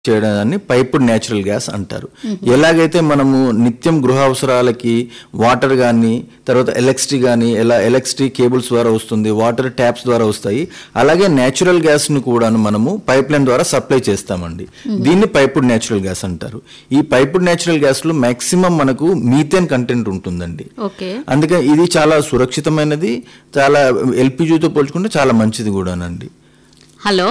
చేయడాన్ని piped natural gas అంటారు ఎలాగైతే మనము నిత్యం గృహ అవసరాలకి వాటర్ కానీ తర్వాత ఎలక్ట్రిసిటీ కానీ ఎలా ఎలక్ట్రిసిటీ కేబుల్స్ ద్వారా వస్తుంది వాటర్ ట్యాప్స్ ద్వారా వస్తాయి అలాగే న్యాచురల్ గ్యాస్ ను కూడా మనము పైప్ లైన్ ద్వారా సప్లై చేస్తామండి దీన్ని పైపుడ్ న్యాచురల్ గ్యాస్ అంటారు ఈ పైపుడ్ న్యాచురల్ గ్యాస్ లో మాక్సిమం మనకు మీథేన్ కంటెంట్ ఉంటుందండి ఓకే అందుకే ఇది చాలా సురక్షితమైనది చాలా ఎల్పిజితో పోల్చుకుంటే చాలా మంచిది కూడానండి హలో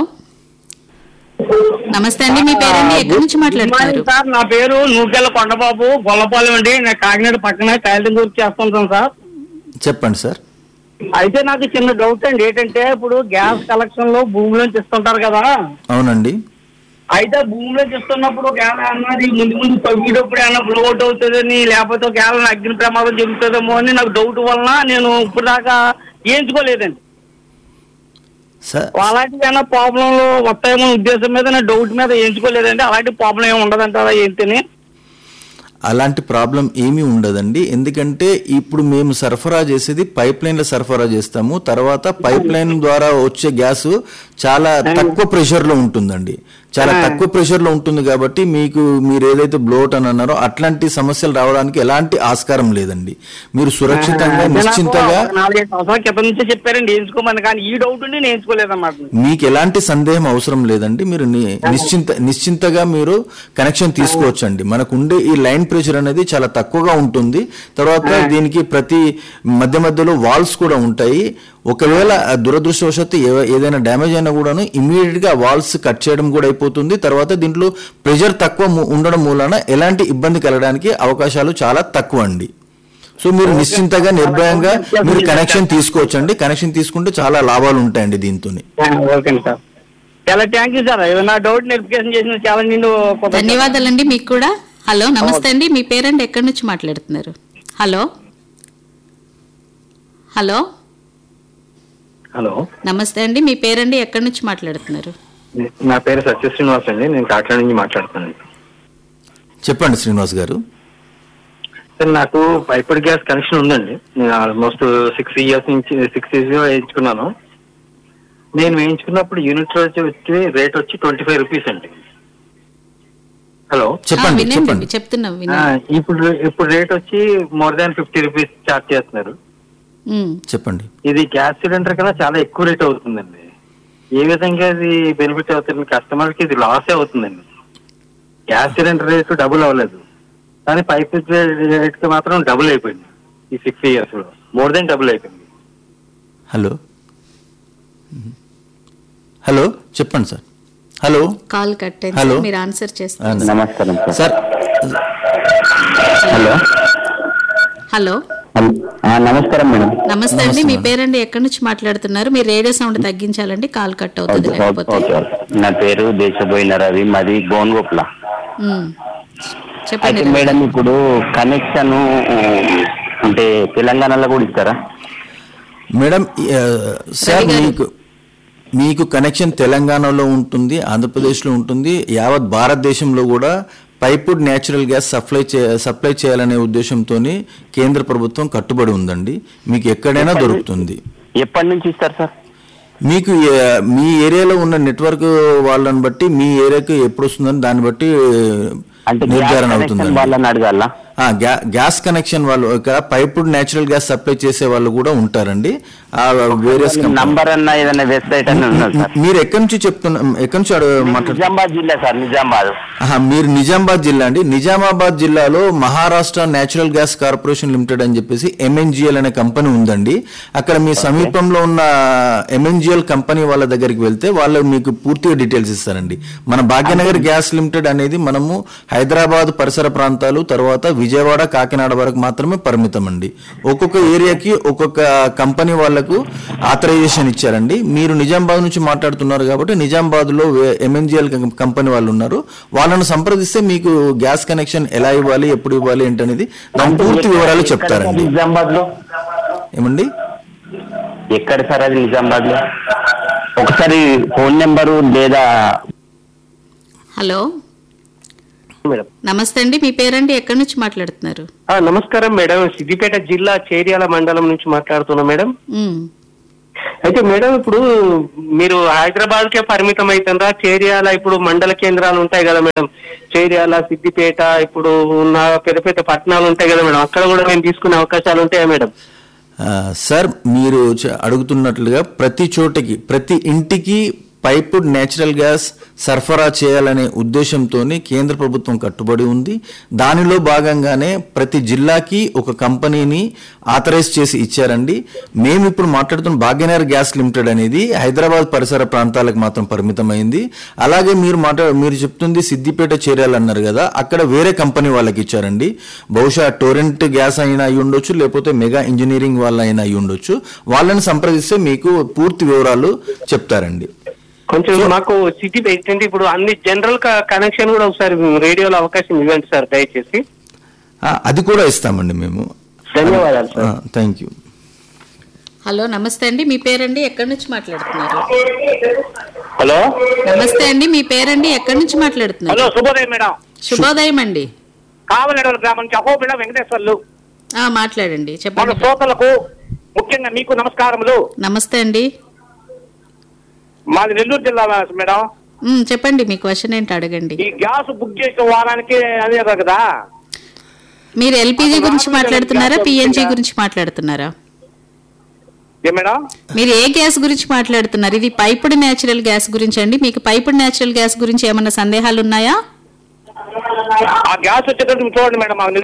నమస్తే అండి మీ పేరండి ఎక్కడి నుంచి మాట్లాడుతున్నారు సార్ నా పేరు నూకెళ్ళ కొండబాబు గొల్లపాలెం అండి నేను కాకినాడ పక్కన టైలరింగ్ వర్క్ చేస్తుంటాను సార్ చెప్పండి సార్ అయితే నాకు చిన్న డౌట్ అండి ఏంటంటే ఇప్పుడు గ్యాస్ కలెక్షన్ లో భూమిలోంచి ఇస్తుంటారు కదా అవునండి అయితే భూమిలోంచి ఇస్తున్నప్పుడు గ్యాస్ అన్నది ముందు ముందు తవ్వేటప్పుడు ఏమన్నా బ్లోట్ అవుతుందని లేకపోతే గ్యాస్ అగ్ని ప్రమాదం జరుగుతుందేమో అని నాకు డౌట్ వలన నేను ఇప్పుడు దాకా వేయించుకోలేదండి సార్ అలాంటివి ఏమైనా ప్రాబ్లంలు వస్తాయేమో ఉద్దేశం మీద నా డౌట్ మీద వేయించుకోలేదండి అలాంటి ప్రాబ్లం ఏమి ఉండదంటారా ఏంటని అలాంటి ప్రాబ్లం ఏమీ ఉండదండి ఎందుకంటే ఇప్పుడు మేము సరఫరా చేసేది పైప్ లైన్లో సరఫరా చేస్తాము తర్వాత పైప్ లైన్ ద్వారా వచ్చే గ్యాస్ చాలా తక్కువ ప్రెషర్ లో ఉంటుందండి చాలా తక్కువ ప్రెషర్ లో ఉంటుంది కాబట్టి మీకు మీరు ఏదైతే బ్లోట్ అని అన్నారో అట్లాంటి సమస్యలు రావడానికి ఎలాంటి ఆస్కారం లేదండి మీరు సురక్షితంగా నాకు నిశ్చింతగా ఒక నాలుగైదు సంవత్సరాల క్రితం నుంచే చెప్పారండి వేయించుకోమని కానీ ఈ డౌట్ ఉండి నేను వేయించుకోలేదన్నమాట మీకు ఎలాంటి సందేహం అవసరం లేదండి మీరు ని- నిశ్చింత నిశ్చింతగా మీరు కనెక్షన్ తీసుకోవచ్చండి మనకు ఉండే ఈ లైన్ ప్రెషర్ అనేది చాలా తక్కువగా ఉంటుంది తర్వాత దీనికి ప్రతి మధ్య మధ్యలో వాల్స్ కూడా ఉంటాయి ఒకవేళ ఆ దురదృష్టవశాత్తు ఏ- ఏదైనా డ్యామేజ్ అయినా కూడాను ఇమీడియట్ గా వాల్స్ కట్ చేయడం కూడా అయిపోతుంది తర్వాత దీంట్లో ప్రెషర్ తక్కువ ము- ఉండడం మూలన ఎలాంటి ఇబ్బంది కలగడానికి అవకాశాలు చాలా తక్కువ అండి సో మీరు నిశ్చింతగా నిర్భయంగా మీరు కనెక్షన్ తీసుకోవచ్చండి కనెక్షన్ తీసుకుంటే చాలా లాభాలు ఉంటాయండి దీంతో ఓకే సార్ చాలా థ్యాంక్ యూ సార్ నా డౌట్ వెరిఫికేషన్ చేసిన చాలా నిండు ధన్యవాదాలండి మీకు కూడా హలో నమస్తే అండి మీ పేరండి ఎక్కడి నుంచి మాట్లాడుతున్నారు హలో హలో హలో నమస్తే అండి మీ పేరండి ఎక్కడి నుంచి మాట్లాడుతున్నారు నా పేరు సత్య శ్రీనివాస్ అండి నేను కాకినాడ నుంచి మాట్లాడుతున్నాను చెప్పండి శ్రీనివాస్ గారు సార్ నాకు పైపర్ గ్యాస్ కనెక్షన్ ఉందండి నేను ఆల్మోస్ట్ సిక్స్ ఇయర్స్ నుంచి సిక్స్ ఇయర్స్ వేయించుకున్నాను నేను వేయించుకున్నప్పుడు యూనిట్ వచ్చి వచ్చి రేట్ వచ్చి ట్వంటీ ఫైవ్ రూపీస్ అండి హలో ఆ, చెప్పండి వినండి చెప్పండి చెప్తున్నాం ఆ, వినండి ఇప్పుడు ఇప్పుడు రేట్ వచ్చి more than fifty rupees charge చేస్తున్నారు ఉమ్. చెప్పండి ఇది గ్యాస్ సిలిండర్ కన్నా చాలా ఎక్కువ రేట్ అవుతుందండి ఏ విధంగా ఇది బెనిఫిట్ అవుతుంది కస్టమర్ కి ఇది లాసే అవుతుందండి గ్యాస్ సిలిండర్ రేటు డబుల్ అవ్వలేదు కానీ పైప్ రేట్ కి మాత్రం డబుల్ అయిపోయింది ఈ సిక్స్ ఇయర్స్ లో మోర్ దెన్ డబుల్ అయిపోయింది హలో హలో చెప్పండి సార్ హలో కాల్ కట్ అయింది హలో. సార్, మీరు ఆన్సర్ చేస్తారు నమస్కారం సార్ సార్ హలో హలో ఆ, నమస్కారం మేడం నమస్తే అండి మీ పేరండి ఎక్కడి నుంచి మాట్లాడుతున్నారు మీ రేడియో సౌండ్ తగ్గించాలండి కాల్ కట్ అవుతుంది ఓకే, ఓకే, లేకపోతే ఓకే, ఓకే. నా పేరు దేశబోయిన రవి మాది గోన్గోప్ల ఉమ్. చెప్పండి అయితే రవి మేడం గారు. ఇప్పుడు కనెక్షన్ అంటే తెలంగాణలో కూడా ఇస్తారా మేడం ఆ, సార్ రవి గారు. మీకు మీకు కనెక్షన్ తెలంగాణలో ఉంటుంది ఆంధ్రప్రదేశ్లో ఉంటుంది యావత్ భారతదేశంలో కూడా పైపుడ్ న్యాచురల్ గ్యాస్ సప్లై చే సప్లై చేయాలనే ఉద్దేశంతో కేంద్ర ప్రభుత్వం కట్టుబడి ఉందండి మీకు ఎక్కడైనా దొరుకుతుంది ఎప్పటి నుంచి ఇస్తారు సార్ మీకు ఏ- మీ ఏరియాలో ఉన్న నెట్వర్క్ వాళ్ళని బట్టి మీ ఏరియాకి ఎప్పుడు వస్తుందని దాన్ని బట్టి అంటే గ్యాస్ నిర్ధారణ కనెక్షన్ అవుతుందండి వాళ్ళని అడగాల ఆ, గ్యా- గ్యాస్ కనెక్షన్ వాళ్ళు ఇక్కడ పైపుడ్ నేచురల్ గ్యాస్ సప్లై చేసే వాళ్ళు కూడా ఉంటారండి ఆ వేరియస్ నంబర్ అన్న ఏదైనా వెబ్సైట్ అన్న ఉన్నది సార్ మీరు ఎక్కడి నుంచి చెప్తున్నా ఎక్కడి నుంచి అడుగు- మాట్లాడు నిజామాబాద్ జిల్లా సార్ నిజామాబాద్ ఆహా, మీరు నిజామాబాద్ జిల్లా అండి నిజామాబాద్ జిల్లాలో Maharashtra natural gas corporation limited అని చెప్పేసి ఎంఎన్జిఎల్ అనే కంపెనీ ఉందండి అక్కడ మీ సమీపంలో ఉన్న ఎంఎన్జిఎల్ కంపెనీ వాళ్ళ దగ్గరికి వెళ్తే వాళ్ళు మీకు పూర్తిగా డీటెయిల్స్ ఇస్తారండి మన భాగ్యనగర్ గ్యాస్ లిమిటెడ్ అనేది మనము హైదరాబాద్ పరిసర ప్రాంతాలు తర్వాత విజయవాడ కాకినాడ వరకు మాత్రమే పరిమితం అండి ఒక్కొక్క ఏరియాకి ఒక్కొక్క కంపెనీ వాళ్లకు ఆథరైజేషన్ ఇచ్చారండి మీరు నిజామాబాద్ నుంచి మాట్లాడుతున్నారు కాబట్టి నిజామాబాద్ లో ఎంఎన్జిఎల్ కంపెనీ వాళ్ళు ఉన్నారు వాళ్ళను సంప్రదిస్తే మీకు గ్యాస్ కనెక్షన్ ఎలా ఇవ్వాలి ఎప్పుడు ఇవ్వాలి ఏంటనేది దాని పూర్తి వివరాలు చెప్తారండి నిజామాబాద్ లో ఏమండి ఎక్కడ సార్ అది నిజామాబాద్ లో ఒకసారి ఫోన్ నెంబరు లేదా హలో మేడం నమస్తే అండి మీ పేరండి ఎక్కడి నుంచి మాట్లాడుతున్నారు నమస్కారం మేడం సిద్దిపేట జిల్లా చేర్యాల మండలం నుంచి మాట్లాడుతున్నా మేడం ఉమ్. అయితే మేడం ఇప్పుడు మీరు హైదరాబాద్ కే పరిమితం అవుతుందా చేర్యాల ఇప్పుడు మండల కేంద్రాలు ఉంటాయి కదా మేడం చేర్యాల సిద్దిపేట ఇప్పుడు ఉన్న పెద్ద పెద్ద పట్టణాలు ఉంటాయి కదా మేడం అక్కడ కూడా మేము తీసుకునే అవకాశాలు ఉంటాయా మేడం ఆ, సార్ మీరు చ- అడుగుతున్నట్లుగా ప్రతి చోటకి ప్రతి ఇంటికి పైపుడ్ నేచురల్ గ్యాస్ సరఫరా చేయాలనే ఉద్దేశంతో కేంద్ర ప్రభుత్వం కట్టుబడి ఉంది దానిలో భాగంగానే ప్రతి జిల్లాకి ఒక కంపెనీని ఆథరైజ్ చేసి ఇచ్చారండి మేము ఇప్పుడు మాట్లాడుతున్న భాగ్యనగర్ గ్యాస్ లిమిటెడ్ అనేది హైదరాబాద్ పరిసర ప్రాంతాలకు మాత్రం పరిమితమైంది అలాగే మీరు మాట్లా మీరు చెప్తుంది సిద్దిపేట చేరాలన్నారు కదా అక్కడ వేరే కంపెనీ వాళ్ళకి ఇచ్చారండి బహుశా టోరెంట్ గ్యాస్ అయినా అయి ఉండొచ్చు లేకపోతే మెగా ఇంజనీరింగ్ వాళ్ళ అయినా అయి ఉండొచ్చు వాళ్ళని సంప్రదిస్తే మీకు పూర్తి వివరాలు చెప్తారండి కొంచెం మాకు సిటీ ఏంటంటే ఇప్పుడు అన్ని జనరల్ కనెక్షన్ కూడా ఒకసారి రేడియోలో అవకాశం ఇవ్వండి సార్ దయచేసి ఆ, అది కూడా ఇస్తామండి మేము ధన్యవాదాలు సార్ థ్యాంక్ యూ హలో నమస్తే అండి మీ పేరండి ఎక్కడి నుంచి మాట్లాడుతున్నారు హలో నమస్తే అండి మీ పేరండి ఎక్కడి నుంచి మాట్లాడుతున్నారు హలో శుభోదయం మేడం శుభోదయం అండి కావలనడల గ్రామం నుంచి అహోబిళ వెంకటేశ్వర్లు ఆ మాట్లాడండి మన చెప్పండి శ్రోతలకు ముఖ్యంగా మీకు నమస్కారములు నమస్తే అండి మాది నెల్లూరు జిల్లా మేడం ఉమ్, చెప్పండి మీ క్వశ్చన్ ఏంటి అడగండి ఈ గ్యాస్ బుక్ చేసిన వారానికి అదే కదా మీరు ఎల్పిజి గురించి మాట్లాడుతున్నారా పిఎన్జి గురించి మాట్లాడుతున్నారా ఏ మేడం మీరు ఏ గ్యాస్ గురించి మాట్లాడుతున్నారు ఇది పైపుడ్ నేచురల్ గ్యాస్ గురించి అండి మీకు పైపుడ్ నేచురల్ గ్యాస్ గురించి ఏమన్నా సందేహాలు ఉన్నాయా ఆ గ్యాస్ వచ్చేటట్టు చూడండి మేడం మాకు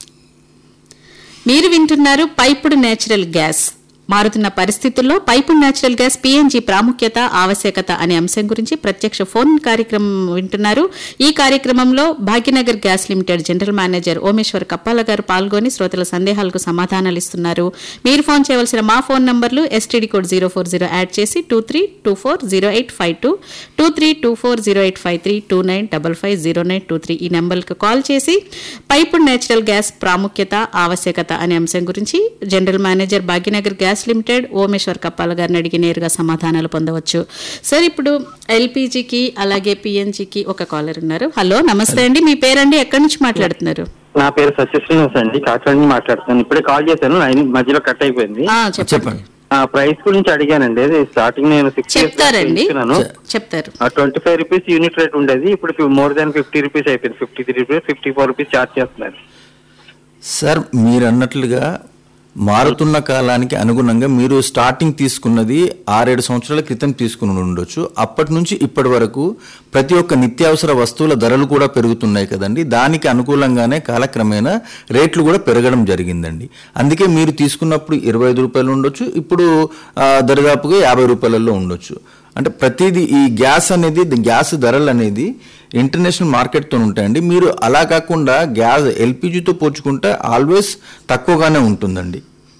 మీరు వింటున్నారు పైపుడ్ నేచురల్ గ్యాస్ మారుతున్న పరిస్థితుల్లో పైపుడ్ నేచురల్ గ్యాస్ పిఎన్జి ప్రాముఖ్యత ఆవశ్యకత అనే అంశం గురించి ప్రత్యక్ష ఫోన్ కార్యక్రమం వింటున్నారు ఈ కార్యక్రమంలో Bhagyanagar gas limited general manager Omeshwar Kappala గారు పాల్గొని శ్రోతల సందేహాలకు సమాధానాలు ఇస్తున్నారు మీరు ఫోన్ చేయవలసిన మా ఫోన్ నంబర్లు STD code zero four zero add చేసి two three two four zero eight five two two three two four zero eight five three two nine double five zero nine two three ఈ నెంబర్కి call చేసి piped natural gas ప్రాముఖ్యత ఆవశ్యకత అనే అంశం గురించి general manager Bhagyanagar gas limited Omeshwar Kappala గారిని అడిగి నేరుగా సమాధానాలు పొందవచ్చు సార్ ఇప్పుడు ఎల్పిజికి అలాగే పిఎన్జికి ఒక కాలర్ ఉన్నారు హలో నమస్తే అండి మీ పేరండి ఎక్కడి నుంచి మాట్లాడుతున్నారు నా పేరు సత్యశ్రీనివాస్ అండి కాకినాడ నుంచి మాట్లాడుతున్నాను ఇప్పుడే కాల్ చేశాను లైన్ మధ్యలో కట్ అయిపోయింది ఆ, చెప్పండి చెప్పండి ఆ ప్రైస్ గురించి అడిగానండి అది స్టార్టింగ్ నేను సిక్స్ చెప్తారండి ఇస్తున్నాను చెప్తారు twenty five rupees unit rate ఉండేది ఇప్పుడు మోర్ దాన్ ఫిఫ్టీ రూపీస్ అయిపోయింది fifty three rupees fifty four rupees charge చేస్తున్నారు సార్ మీరు అన్నట్లుగా మారుతున్న కాలానికి అనుగుణంగా మీరు స్టార్టింగ్ తీసుకున్నది ఆరేడు సంవత్సరాల క్రితం తీసుకుని ఉండొచ్చు అప్పటి నుంచి ఇప్పటి వరకు ప్రతి ఒక్క నిత్యావసర వస్తువుల ధరలు కూడా పెరుగుతున్నాయి కదండి దానికి అనుకూలంగానే కాలక్రమేణా రేట్లు కూడా పెరగడం జరిగిందండి అందుకే మీరు తీసుకున్నప్పుడు ఇరవై ఐదు రూపాయలు ఉండొచ్చు ఇప్పుడు ఆ, దరిదాపుగా యాభై రూపాయలలో ఉండొచ్చు అంటే ప్రతిదీ ఈ గ్యాస్ అనేది గ్యాస్ ధరలు అనేది ఇంటర్నేషనల్ మార్కెట్తో ఉంటాయండి మీరు అలా కాకుండా గ్యాస్ ఎల్పిజితో పోల్చుకుంటే ఆల్వేస్ తక్కువగానే ఉంటుందండి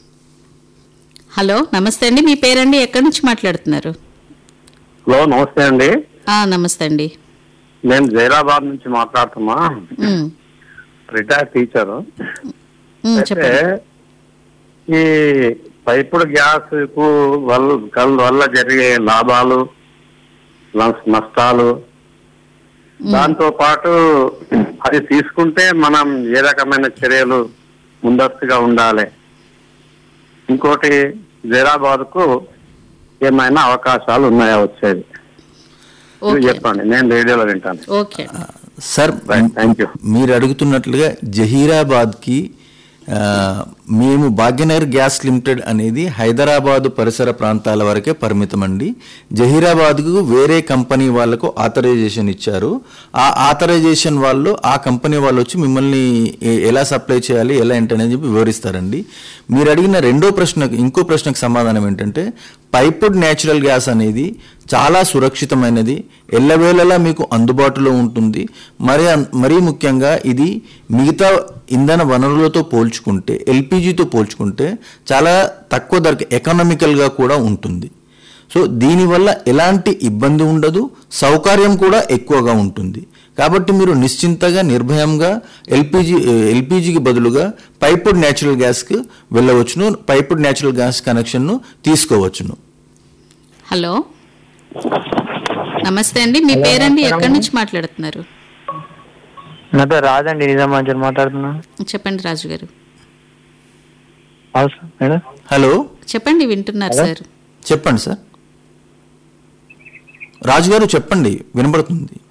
హలో నమస్తే అండి మీ పేరండి ఎక్కడి నుంచి మాట్లాడుతున్నారు హలో నమస్తే అండి ఆ నమస్తే అండి నేను జైరాబాద్ నుంచి మాట్లాడుతున్నా ఉమ్, రిటైర్ టీచర్ ఉమ్, అయితే చెప్పండి ఈ పైపుడు గ్యాస్ కు వల్ల కల్- వల్ల జరిగే లాభాలు నస్- నష్టాలు దాంతో పాటు అది తీసుకుంటే మనం ఏ రకమైన చర్యలు ముందస్తుగా ఉండాలి ఇంకోటి జైరాబాద్ కు ఏమైనా అవకాశాలు ఉన్నాయా వచ్చేది ఇది ఓకే చెప్పండి నేను రేడియోలో వింటాను okay sir right thank you మీరు అడుగుతున్నట్లుగా జహీరాబాద్కి ఆ, మేము భాగ్యనగర్ గ్యాస్ లిమిటెడ్ అనేది హైదరాబాద్ పరిసర ప్రాంతాల వరకే పరిమితం అండి జహీరాబాద్కు వేరే కంపెనీ వాళ్ళకు ఆథరైజేషన్ ఇచ్చారు ఆ ఆథరైజేషన్ వాళ్ళు ఆ కంపెనీ వాళ్ళు వచ్చి మిమ్మల్ని ఎ- ఎలా సప్లై చేయాలి ఎలా ఏంటనేది చెప్పి వివరిస్తారండి మీరు అడిగిన రెండో ప్రశ్నకు ఇంకో ప్రశ్నకు సమాధానం ఏంటంటే పైపుడ్ న్యాచురల్ గ్యాస్ అనేది చాలా సురక్షితమైనది ఎల్లవేళలా మీకు అందుబాటులో ఉంటుంది మరి అన్- మరీ ముఖ్యంగా ఇది మిగతా ఇంధన వనరులతో పోల్చుకుంటే ఎల్పిజితో పోల్చుకుంటే చాలా తక్కువ ధరకు ఎకనామికల్గా కూడా ఉంటుంది సో దీనివల్ల ఎలాంటి ఇబ్బంది ఉండదు సౌకర్యం కూడా ఎక్కువగా ఉంటుంది కాబట్టి మీరు నిశ్చింతగా నిర్భయంగా ఎల్పిజి ఎల్పిజికి బదులుగా పైపుడ్ న్యాచురల్ గ్యాస్కి వెళ్ళవచ్చును పైపుడ్ న్యాచురల్ గ్యాస్ కనెక్షన్ను తీసుకోవచ్చును హలో నమస్తే అండి మీ పేరండి ఎక్కడి నుంచి మాట్లాడుతున్నారు నా పేరు రాజండి నిజామాబాద్ నుంచి మాట్లాడుతున్నా చెప్పండి రాజు గారు అవసరం మేడం హలో చెప్పండి వింటున్నారు సార్ చెప్పండి సార్ రాజు గారు చెప్పండి వినబడుతుంది